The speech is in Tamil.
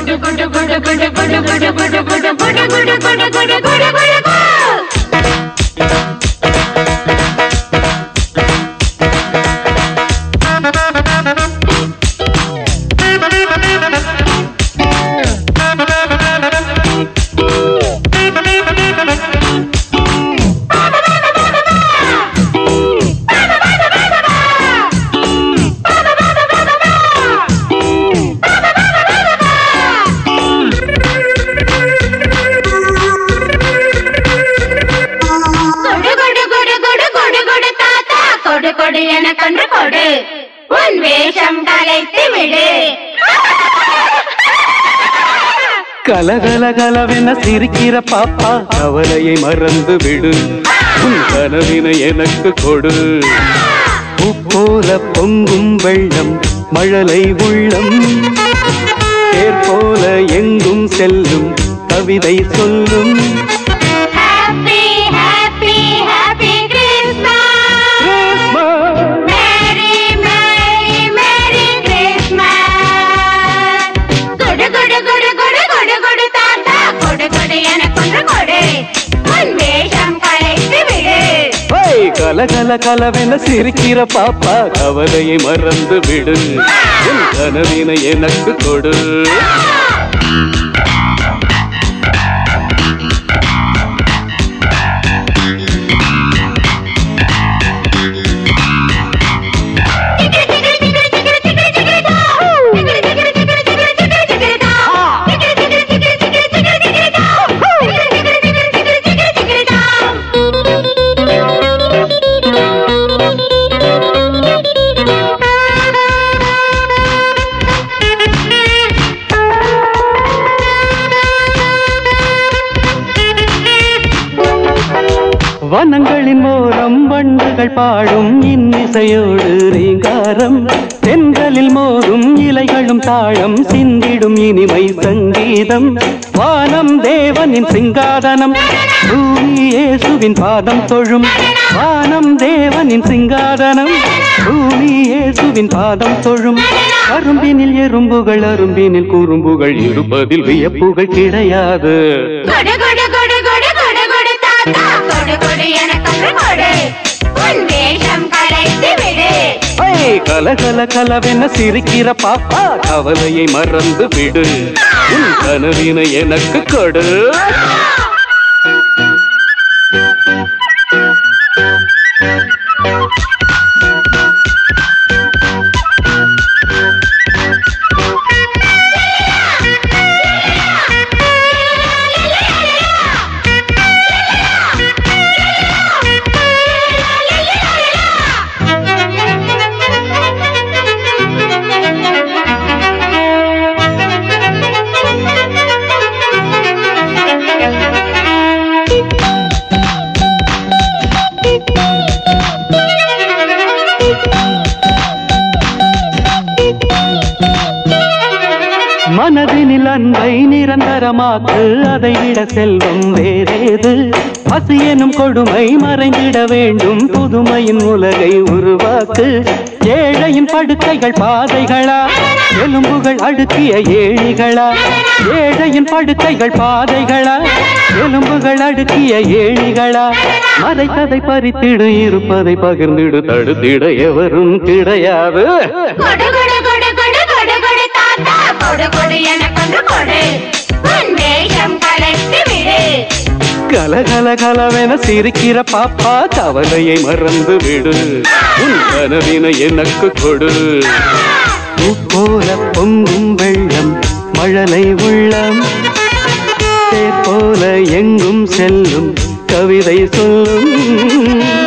குடு குடு குடு குடு குடு குடு குடு குடு குடு குடு குடு குடு குடு குடு கு கொடு கொடு கொடு கொடு கொடு கொடு தாத்தா கொடு கொடு எனக்கொன்று கொடு உன் வேஷம் கலைத்து விடு கலகல கலவென சிரிக்கிற பாப்பா கவலையை மறந்து விடு உன் கனவினை எனக்கு கொடு போல பொங்கும் வெள்ளம் மழலை உள்ளம் தேர் போல எங்கும் செல்லும் கவிதை சொல்லும் happy happy happy Christmas merry merry merry Christmas கொடு கொடு கொடு கொடு கொடு கொடு தாத்தா கொடு கொடு எனக்கொன்று கொடு உன் வேஷம் கலைத்து விடு ஹேய், கலகல கலவென சிரிக்கிற பாப்பா கவலையை மறந்து விடு உன் கனவினை எனக்கு கொடு வனங்களின் ஓரம் வண்டுகள் பாடும் இன்னிசையோடு ரீங்காரம் தென்றலில் மோதும் இலைகளும் தாழம் சிந்திடும் இனிமை சங்கீதம் வானம் தேவனின் சிங்காதனம் பூமி இயேசுவின் பாதம் தொழும் வானம் தேவனின் சிங்காதனம் பூமி இயேசுவின் பாதம் தொழும் கரும்பினில் எறும்புகள் அரும்பினில் குறும்புகள் இருப்பதில் வியப்புகள் கிடையாது கொடு கொடு கொடு கொடு கொடு கொடு தாத்தா கொடு கொடு எனக்கொன்று கொடு உன் வேஷம் கலைத்து விடு ஐ, கல கல கலவென சிரிக்கிற பாப்பா கவலையை மறந்து விடு உன் கனவினை எனக்கு கொடு மனதினில் அன்பை நிரந்தரமாக்கு அதை விட செல்வம் வேறேது பசி எனும் கொடுமை மறைந்திட வேண்டும் புதுமையின் உலகை உருவாக்கு ஏழையின் படுக்கைகள் பாதைகளா எலும்புகள் அடுக்கிய ஏழிகளா ஏழையின் படுக்கைகள் பாதைகளா எலும்புகள் அடுக்கிய ஏழிகளா மறைத்ததை பறித்திடு இருப்பதை பகிர்ந்திடு தடுத்திட எவரும் கிடையாது கொடு கொடு கொடு கொடு கொடு கொடு தாத்தா கொடு கொடு எனக்கொன்று கொடு உன் வேஷம் கலைத்து விடு கல கல கலவென சிரிக்கிற பாப்பா கவலையை மறந்து விடு உன் கனவினை எனக்கு கொடு பூ போல பொங்கும் வெள்ளம் மழலை உள்ளம் தேர் போல எங்கும் செல்லும் கவிதை சொல்லும்